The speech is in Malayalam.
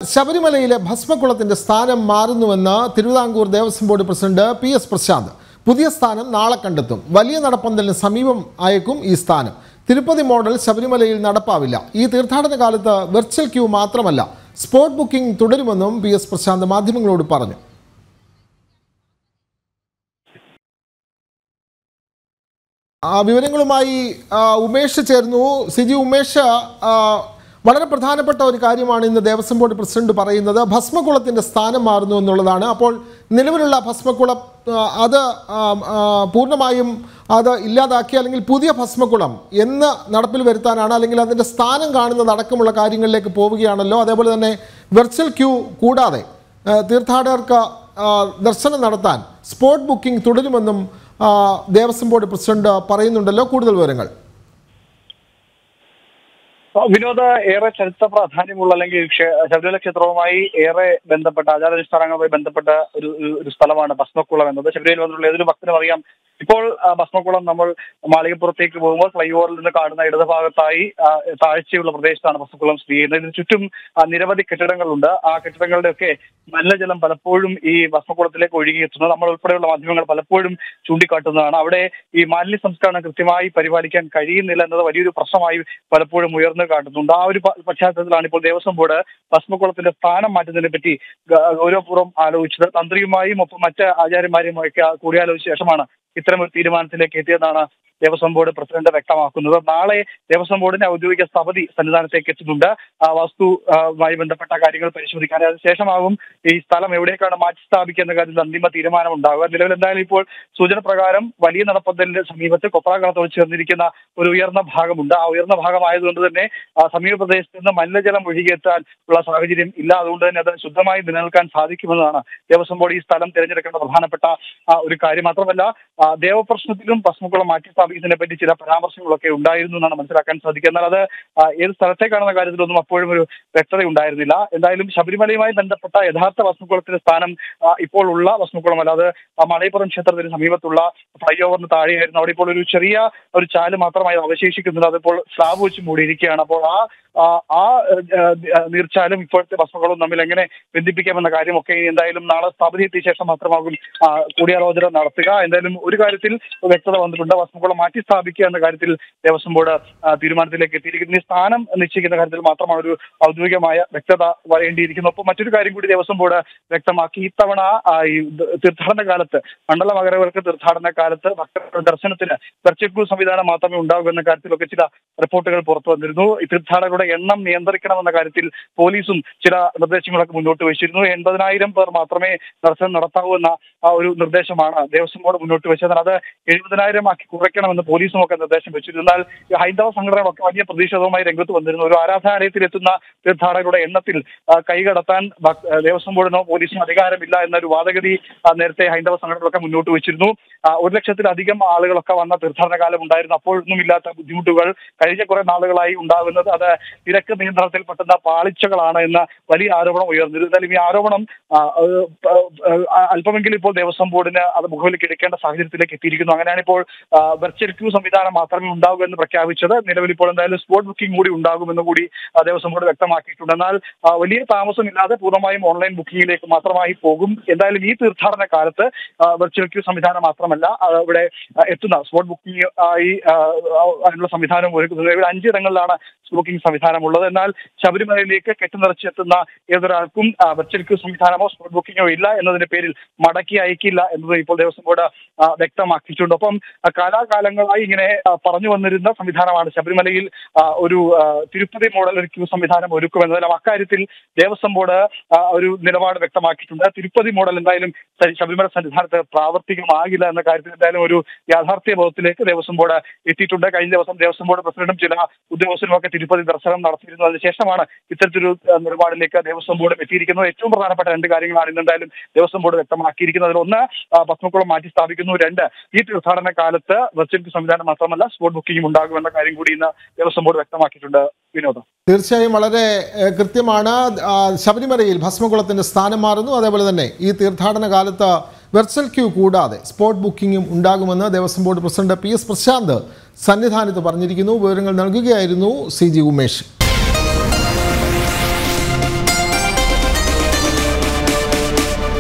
ശബരിമലയിലെ ഭസ്മക്കുളത്തിന്റെ സ്ഥാനം മാറുന്നുവെന്ന് Thiruvithamkoor Devaswom board president P S Prashanth പുതിയ സ്ഥാനം നാളെ കണ്ടെത്തും വലിയ നടപ്പന്തലിന് സമീപം ആയേക്കും ഈ സ്ഥാനം തിരുപ്പതി മോഡൽ ശബരിമലയിൽ നടപ്പാവില്ല ഈ തീർത്ഥാടന കാലത്ത് വെർച്വൽ ക്യൂ മാത്രമല്ല സ്പോട്ട് ബുക്കിംഗ് തുടരുമെന്നും പി എസ് പ്രശാന്ത് മാധ്യമങ്ങളോട് പറഞ്ഞു ആ, വിവരങ്ങളുമായി ആ, ഉമേഷ് ചേർന്നു സിജി ഉമേഷ് ആ, വളരെ പ്രധാനപ്പെട്ട ഒരു കാര്യമാണ് ഇന്ന് ദേവസ്വം ബോർഡ് പ്രസിഡന്റ് പറയുന്നത് ഭസ്മകുളത്തിന്റെ സ്ഥാനം മാറുന്നു എന്നുള്ളതാണ് അപ്പോൾ നിലവിലുള്ള ഭസ്മക്കുളം ആ, അത് ആ, ആ, പൂർണ്ണമായും അത് ഇല്ലാതാക്കി അല്ലെങ്കിൽ പുതിയ ഭസ്മക്കുളം എന്ന് നടപ്പിൽ വരുത്താനാണ് അല്ലെങ്കിൽ അതിൻ്റെ സ്ഥാനം കാണുന്നത് അടക്കമുള്ള കാര്യങ്ങളിലേക്ക് പോവുകയാണല്ലോ അതേപോലെ തന്നെ വെർച്വൽ ക്യൂ കൂടാതെ ആ, തീർത്ഥാടകർക്ക് ആ, ദർശനം നടത്താൻ സ്പോട്ട് ബുക്കിംഗ് തുടരുമെന്നും ആ, ദേവസ്വം ബോർഡ് പ്രസിഡന്റ് പറയുന്നുണ്ടല്ലോ കൂടുതൽ വിവരങ്ങൾ വിനോദ ഏറെ ചരിത്ര പ്രാധാന്യമുള്ള അല്ലെങ്കിൽ ക്ഷേ- ശബരിമല ക്ഷേത്രവുമായി ഏറെ ബന്ധപ്പെട്ട ആചാരാനുഷ്ഠാനങ്ങളുമായി ബന്ധപ്പെട്ട ഒരു ഒരു- ഒരു സ്ഥലമാണ് ഭസ്മക്കുളം എന്നത് ശബരിമല വന്നിട്ടുള്ള ഏതൊരു ഭക്തനും അറിയാം ഇപ്പോൾ ആ, ഭസ്മക്കുളം നമ്മൾ മാളികപ്പുറത്തേക്ക് പോകുമ്പോൾ ഫ്ലൈ ഓവറിൽ നിന്ന് കാണുന്ന ഇടതുഭാഗത്തായി ആ, താഴ്ചയുള്ള പ്രദേശത്താണ് ഭസ്മക്കുളം സ്ഥിതി ചെയ്യുന്നത് ഇതിന് ചുറ്റും ആ, നിരവധി കെട്ടിടങ്ങളുണ്ട് ആ കെട്ടിടങ്ങളുടെ ഒക്കെ മലിനജലം പലപ്പോഴും ഈ ഭസ്മക്കുളത്തിലേക്ക് ഒഴുകിയെത്തുന്നത് നമ്മൾ ഉൾപ്പെടെയുള്ള മാധ്യമങ്ങൾ പലപ്പോഴും ചൂണ്ടിക്കാട്ടുന്നതാണ് അവിടെ ഈ മാലിന്യ സംസ്കരണം കൃത്യമായി പരിപാലിക്കാൻ കഴിയുന്നില്ല എന്നത് വലിയൊരു പ്രശ്നമായി പലപ്പോഴും ഉയർന്നു കാട്ടുന്നുണ്ട് ആ ഒരു പ- പശ്ചാത്തലത്തിലാണ് ഇപ്പോൾ ദേവസ്വം ബോർഡ് ഭസ്മക്കുളത്തിന്റെ സ്ഥാനം മാറ്റുന്നതിനെ പറ്റി ഗ- ഗൗരവപൂർവ്വം ആലോചിച്ചത് തന്ത്രിയുമായും ഒപ്പം മറ്റ് ആചാര്യന്മാരുമായൊക്കെ ആ കൂടിയാലോചിച്ച ശേഷമാണ് ഇത്തരം ഒരു തീരുമാനത്തിലേക്ക് എത്തിയതെന്നാണ് ദേവസ്വം ബോർഡ് പ്രസിഡന്റ് വ്യക്തമാക്കുന്നത് നാളെ ദേവസ്വം ബോർഡിന്റെ ഔദ്യോഗിക സമിതി സന്നിധാനത്തേക്ക് എത്തുന്നുണ്ട് ആ വാസ്തുമായി ബന്ധപ്പെട്ട കാര്യങ്ങൾ പരിശോധിക്കാൻ അതിനുശേഷമാകും ഈ സ്ഥലം എവിടേക്കാണ് മാറ്റി സ്ഥാപിക്കുക എന്ന കാര്യത്തിൽ അന്തിമ തീരുമാനം ഉണ്ടാവുക നിലവിൽ എന്തായാലും ഇപ്പോൾ സൂചന പ്രകാരം വലിയ നടപ്പന്തലിന്റെ സമീപത്ത് കൊപ്രാകളത്തോട് ചേർന്നിരിക്കുന്ന ഒരു ഉയർന്ന ഭാഗമുണ്ട് ആ ഉയർന്ന ഭാഗമായതുകൊണ്ട് തന്നെ ആ സമീപ പ്രദേശത്ത് നിന്ന് മലിനജലം ഒഴുകിയെത്താൻ ഉള്ള സാഹചര്യം ഇല്ല അതുകൊണ്ട് തന്നെ അത് ശുദ്ധമായി നിലനിൽക്കാൻ സാധിക്കുമെന്നാണ് ദേവസ്വം ബോർഡ് ഈ സ്ഥലം തിരഞ്ഞെടുക്കേണ്ട പ്രധാനപ്പെട്ട ആ, ഒരു കാര്യം മാത്രമല്ല ആ, ദേവപ്രശ്നത്തിലും ഭസ്മക്കുളം മാറ്റി സ്ഥാപിക്കുന്നതിനെ പറ്റി ചില പരാമർശങ്ങളൊക്കെ ഉണ്ടായിരുന്നു എന്നാണ് മനസ്സിലാക്കാൻ സാധിക്കുക എന്നാൽ അത് ആ, ഏത് സ്ഥലത്തേക്കാണെന്ന കാര്യത്തിലൊന്നും അപ്പോഴും ഒരു വ്യക്തത ഉണ്ടായിരുന്നില്ല എന്തായാലും ശബരിമലയുമായി ബന്ധപ്പെട്ട യഥാർത്ഥ ഭസ്മക്കുളത്തിന്റെ സ്ഥാനം ആ, ഇപ്പോൾ ഉള്ള ഭസ്മക്കുളം അല്ലാതെ ആ, മലയപ്പുറം ക്ഷേത്രത്തിന് സമീപത്തുള്ള ഫ്ലൈ ഓവറിന് താഴെയായിരുന്നു അവിടെ ഇപ്പോൾ ഒരു ചെറിയ ഒരു ചാല് മാത്രമായി അവശേഷിക്കുന്നുണ്ട് അതിപ്പോൾ സ്ലാബ് വെച്ച് മൂടിയിരിക്കുകയാണ് അപ്പോൾ ആ ആ, ആ ആ, നീർച്ചാലും ഇപ്പോഴത്തെ ഭസ്മകളും തമ്മിൽ എങ്ങനെ ബന്ധിപ്പിക്കാമെന്ന കാര്യമൊക്കെ ഇനി എന്തായാലും നാളെ സ്ഥാപതി എത്തിയ ശേഷം മാത്രമാകും ആ, കൂടിയാലോചന നടത്തുക എന്തായാലും ഒരു കാര്യത്തിൽ വ്യക്തത വന്നിട്ടുണ്ട് ഭസ്മക്കുളം മാറ്റി സ്ഥാപിക്കുക എന്ന കാര്യത്തിൽ ദേവസ്വം ബോർഡ് ആ, തീരുമാനത്തിലേക്ക് എത്തിയിരിക്കുന്നു ഈ സ്ഥാനം നിശ്ചയിക്കുന്ന കാര്യത്തിൽ മാത്രമാണ് ഒരു ഔദ്യോഗികമായ വ്യക്തത വരേണ്ടിയിരിക്കുന്നത് ഒപ്പം മറ്റൊരു കാര്യം കൂടി ദേവസ്വം ബോർഡ് വ്യക്തമാക്കി ഇത്തവണ ആ, ഈ ദ- തീർത്ഥാടന കാലത്ത് മണ്ഡല മകരവിളക്ക് തീർത്ഥാടന കാലത്ത് ഭക്തരുടെ ദർശനത്തിന് വെർച്വൽ സംവിധാനം മാത്രമേ ഉണ്ടാകൂ എന്ന കാര്യത്തിലൊക്കെ ചില റിപ്പോർട്ടുകൾ പുറത്തു വന്നിരുന്നു ഈ തീർത്ഥാടകരുടെ എണ്ണം നിയന്ത്രിക്കണമെന്ന കാര്യത്തിൽ പോലീസും ചില നിർദ്ദേശങ്ങളൊക്കെ മുന്നോട്ട് വെച്ചിരുന്നു എൺപതിനായിരം പേർ മാത്രമേ ദർശനം നടത്താവൂ എന്ന ആ ഒരു നിർദ്ദേശമാണ് ദേവസ്വം ബോർഡ് മുന്നോട്ട് വെച്ചത് എന്നാൽ അത് എഴുപതിനായിരം ആക്കി കുറയ്ക്കണമെന്ന് പോലീസും ഒക്കെ നിർദ്ദേശം വെച്ചിരുന്നു എന്നാൽ ഈ ഹൈന്ദവ സംഘടനകളൊക്കെ വലിയ പ്രതിഷേധവുമായി രംഗത്ത് വന്നിരുന്നു ഒരു ആരാധനാലയത്തിൽ എത്തുന്ന തീർത്ഥാടകരുടെ എണ്ണത്തിൽ ആ, കൈകടത്താൻ ഭക്- ആ, ദേവസ്വം ബോർഡിനോ പോലീസിനോ അധികാരമില്ല എന്നൊരു വാദഗതി ആ, നേരത്തെ ഹൈന്ദവ സംഘടനകളൊക്കെ മുന്നോട്ട് വെച്ചിരുന്നു ആ, ഒരു ലക്ഷത്തിലധികം ആളുകളൊക്കെ വന്ന തീർത്ഥാടന കാലം ഉണ്ടായിരുന്നു അപ്പോഴൊന്നും ഇല്ലാത്ത ബുദ്ധിമുട്ടുകൾ കഴിഞ്ഞ കുറെ നാളുകളായി ഉണ്ടാകുന്നത് അത് തിരക്ക് നിയന്ത്രണത്തിൽ പെട്ടുന്ന പാളിച്ചകളാണ് എന്ന വലിയ ആരോപണം ഉയർന്നിരുന്നു എന്തായാലും ഈ ആരോപണം ആ, അത് പ- ആ, അല്പമെങ്കിലും ഇപ്പോൾ ദേവസ്വം ബോർഡിന് അത് മുഖവിലേക്ക് എടുക്കേണ്ട സാഹചര്യത്തിലേക്ക് എത്തിയിരിക്കുന്നു അങ്ങനെയാണ് ഇപ്പോൾ വെർച്വൽ ക്യൂ സംവിധാനം മാത്രമേ ഉണ്ടാകൂ എന്ന് പ്രഖ്യാപിച്ചത് നിലവിൽ ഇപ്പോൾ എന്തായാലും സ്പോട്ട് ബുക്കിംഗ് കൂടി ഉണ്ടാകുമെന്ന് കൂടി ആ, ദേവസ്വം ബോർഡ് വ്യക്തമാക്കിയിട്ടുണ്ട് എന്നാൽ ആ, വലിയ താമസമില്ലാതെ പൂർണ്ണമായും ഓൺലൈൻ ബുക്കിംഗിലേക്ക് മാത്രമായി പോകും എന്തായാലും ഈ തീർത്ഥാടന കാലത്ത് വെർച്വൽ ക്യൂ സംവിധാനം മാത്രമല്ല ആ, ഇവിടെ ആ, എത്തുന്ന സ്പോട്ട് ബുക്കിംഗ് ആയി ആ, അതിനുള്ള സംവിധാനം ഒരുക്കുന്നത് ഇവിടെ അഞ്ചിടങ്ങളിലാണ് ബുക്കിംഗ് സംവിധാനം ഉള്ളത് എന്നാൽ ശബരിമലയിലേക്ക് കെട്ടുനിറച്ചെത്തുന്ന ഏതൊരാൾക്കും ആ, വെർച്വൽ ക്യൂ സംവിധാനമോ സ്പോട്ട് ബുക്കിങ്ങോ ഇല്ല എന്നതിന്റെ പേരിൽ മടക്കി അയക്കില്ല എന്നത് ഇപ്പോൾ ദേവസ്വം ബോർഡ് ആ, വ്യക്തമാക്കിയിട്ടുണ്ട് ഒപ്പം ആ, കാലാകാലങ്ങളായി ഇങ്ങനെ ആ, പറഞ്ഞു വന്നിരുന്ന സംവിധാനമാണ് ശബരിമലയിൽ ആ, ഒരു ആ, തിരുപ്പതി മോഡൽ ഒരു ക്യൂ സംവിധാനം ഒരുക്കുമെന്നതിലും അക്കാര്യത്തിൽ ദേവസ്വം ബോർഡ് ആ, ഒരു നിലപാട് വ്യക്തമാക്കിയിട്ടുണ്ട് തിരുപ്പതി മോഡൽ എന്തായാലും സ- ശബരിമല സന്നിധാനത്ത് പ്രാവർത്തികമാകില്ല എന്ന കാര്യത്തിൽ എന്തായാലും ഒരു യാഥാർത്ഥ്യ ബോധത്തിലേക്ക് ദേവസ്വം ബോർഡ് എത്തിയിട്ടുണ്ട് കഴിഞ്ഞ ദിവസം ദേവസ്വം ബോർഡ് പ്രസിഡന്റും ചില ഉദ്യോഗസ്ഥരും ഒക്കെ തിരുപ്പതി ദർശനം നടത്തിയിരുന്നു അതിനുശേഷമാണ് ഇത്തരത്തിലൊരു ആ, നിലപാടിലേക്ക് ദേവസ്വം ബോർഡ് എത്തിയിരിക്കുന്നത് ഏറ്റവും പ്രധാനപ്പെട്ട രണ്ട് കാര്യങ്ങളാണ് ഇന്ന് എന്തായാലും ദേവസ്വം ബോർഡ് വ്യക്തമാക്കിയിരിക്കുന്നത് അതിൽ ഒന്ന് ആ, ഭസ്മക്കുളം മാറ്റി സ്ഥാപിക്കുന്നു രണ്ട് ഈ തീർത്ഥാടന കാലത്ത് വെർച്വൽ സംവിധാനം മാത്രമല്ല സ്പോട്ട് ബുക്കിംഗും ഉണ്ടാകുമെന്ന കാര്യം കൂടി ഇന്ന് ദേവസ്വം ബോർഡ് വ്യക്തമാക്കിയിട്ടുണ്ട് വിനോദം തീർച്ചയായും വളരെ ഏഹ്, കൃത്യമാണ് ആ, ശബരിമലയിൽ ഭസ്മകുളത്തിന്റെ സ്ഥാനം മാറുന്നു അതേപോലെ തന്നെ ഈ തീർത്ഥാടന കാലത്ത് വെർച്വൽ ക്യൂ കൂടാതെ സ്പോട്ട് ബുക്കിംഗും ഉണ്ടാകുമെന്ന് Devaswom board president P S Prashanth സന്നിധാനത്ത് പറഞ്ഞിരിക്കുന്നു വിവരങ്ങൾ നൽകുകയായിരുന്നു സി ജി ഉമേഷ്